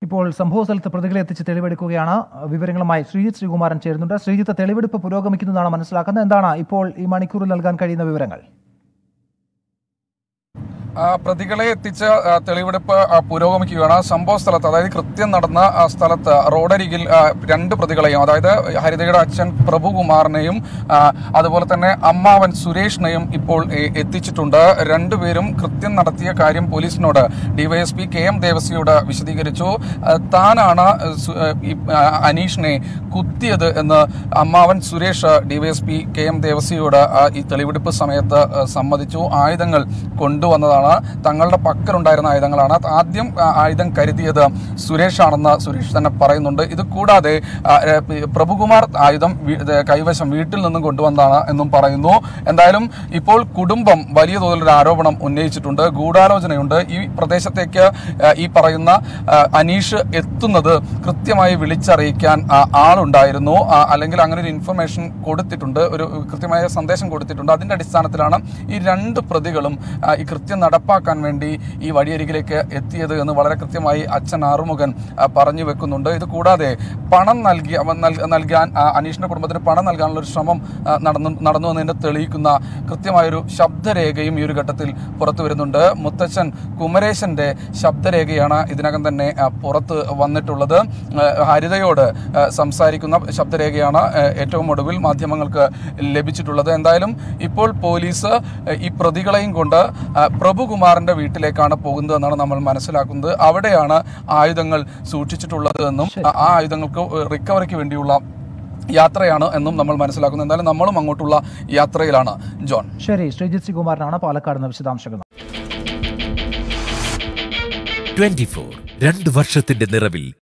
ഇപ്പോൾ സംഭവ സ്ഥലത്ത് പ്രതികളെ എത്തിച്ച് തെളിവെടുക്കുകയാണ് വിവരങ്ങളുമായി ശ്രീജിത്ത് ശ്രീകുമാരൻ ചേരുന്നുണ്ട് ശ്രീജിത്ത് തെളിവെടുപ്പ് പുരോഗമിക്കുന്നതാണ് മനസ്സിലാക്കുന്നത് എന്താണ് ഇപ്പോൾ ഈ മണിക്കൂറിൽ നൽകാൻ കഴിയുന്ന വിവരങ്ങൾ ആ, പ്രതികളെ എത്തിച്ച് ആ, തെളിവെടുപ്പ് ആ, പുരോഗമിക്കുകയാണ് സംഭവ സ്ഥലത്ത് അതായത് കൃത്യം നടന്ന ആ, സ്ഥലത്ത് റോഡരികിൽ ആ, രണ്ട് പ്രതികളെയും അതായത് ഹരിതയുടെ അച്ഛൻ പ്രഭുകുമാറിനെയും ആ, അതുപോലെ തന്നെ അമ്മാവൻ സുരേഷിനെയും ഇപ്പോൾ എ, എത്തിച്ചിട്ടുണ്ട് രണ്ടുപേരും കൃത്യം നടത്തിയ കാര്യം പോലീസിനോട് ഡിവൈഎസ്പി കെ എം ദേവസിയോട് വിശദീകരിച്ചു ആ, താനാണ് സു- ആ, ഈ, ആ, അനീഷിനെ കുത്തിയത് എന്ന് അമ്മാവൻ സുരേഷ് ഡിവൈഎസ്പി കെ എം ദേവസിയോട് ആ, ഈ തെളിവെടുപ്പ് സമയത്ത് ആ, സമ്മതിച്ചു ആയുധങ്ങൾ കൊണ്ടുവന്നതാണ് തങ്ങളുടെ പക്കലുണ്ടായിരുന്ന ആയുധങ്ങളാണ് ആദ്യം ആ, ആയുധം കരുതിയത് സുരേഷ് ആണെന്ന് സുരേഷ് തന്നെ പറയുന്നുണ്ട് ഇത് കൂടാതെ ആ, ഏ, പി- പ്രഭുകുമാർ ആയുധം വീ- ഇത് കൈവശം വീട്ടിൽ നിന്നും കൊണ്ടുവന്നതാണ് എന്നും പറയുന്നു എന്തായാലും ഇപ്പോൾ കുടുംബം വലിയ തോതിലൊരു ആരോപണം ഉന്നയിച്ചിട്ടുണ്ട് ഗൂഢാലോചനയുണ്ട് ഈ പ്രദേശത്തേക്ക് ആ, ഈ പറയുന്ന ആ, അനീഷ് എത്തുന്നത് കൃത്യമായി വിളിച്ചറിയിക്കാൻ ആ, ആളുണ്ടായിരുന്നു ആ, അല്ലെങ്കിൽ അങ്ങനെ ഒരു ഇൻഫർമേഷൻ കൊടുത്തിട്ടുണ്ട് ഒരു കൃത്യമായ സന്ദേശം കൊടുത്തിട്ടുണ്ട് അതിന്റെ അടിസ്ഥാനത്തിലാണ് ഈ രണ്ട് പ്രതികളും ആ, ഈ കൃത്യം നടപ്പാക്കാൻ വേണ്ടി ഈ വഴിയരികിലേക്ക് എത്തിയത് എന്ന് വളരെ കൃത്യമായി അച്ഛൻ ആറുമുഖൻ ആ, പറഞ്ഞു വെക്കുന്നുണ്ട് ഇത് കൂടാതെ പണം നൽകി അവൻ നൽ- നൽകാൻ ആ, അനീഷിന്റെ കുടുംബത്തിന് പണം നൽകാനുള്ള ഒരു ശ്രമം ആ, നടന്നു നടന്നു എന്നതിനെ തെളിയിക്കുന്ന കൃത്യമായൊരു ശബ്ദരേഖയും ഈ ഒരു ഘട്ടത്തിൽ പുറത്തു വരുന്നുണ്ട് മുത്തച്ഛൻ കുമരേശന്റെ ശബ്ദരേഖയാണ് ഇതിനകം തന്നെ ആ, പുറത്ത് വന്നിട്ടുള്ളത് ആ, ഹരിതയോട് ആ, സംസാരിക്കുന്ന ശബ്ദരേഖയാണ് ആ, ഏറ്റവും ഒടുവിൽ മാധ്യമങ്ങൾക്ക് ലഭിച്ചിട്ടുള്ളത് എന്തായാലും ഇപ്പോൾ പോലീസ് ആ, ഈ പ്രതികളെയും കൊണ്ട് ആ, പ്രഭുകുമാറിന്റെ വീട്ടിലേക്കാണ് പോകുന്നതെന്നാണ് നമ്മൾ മനസ്സിലാക്കുന്നത് അവിടെയാണ് ആയുധങ്ങൾ സൂക്ഷിച്ചിട്ടുള്ളത് എന്നും ആ- ആ ആയുധങ്ങൾക്ക് റിക്കവറിക്ക് വേണ്ടിയുള്ള യാത്രയാണ് എന്നും നമ്മൾ മനസ്സിലാക്കുന്നത് എന്തായാലും നമ്മളും അങ്ങോട്ടുള്ള യാത്രയിലാണ് ജോൺ ശരി ശ്രീജിത്ത് ശ്രീകുമാരനാണ് പാലക്കാട് നിന്ന് വിശദാംശങ്ങൾ ട്വന്റി ഫോർ രണ്ട് വർഷത്തിന്റെ നിറവിൽ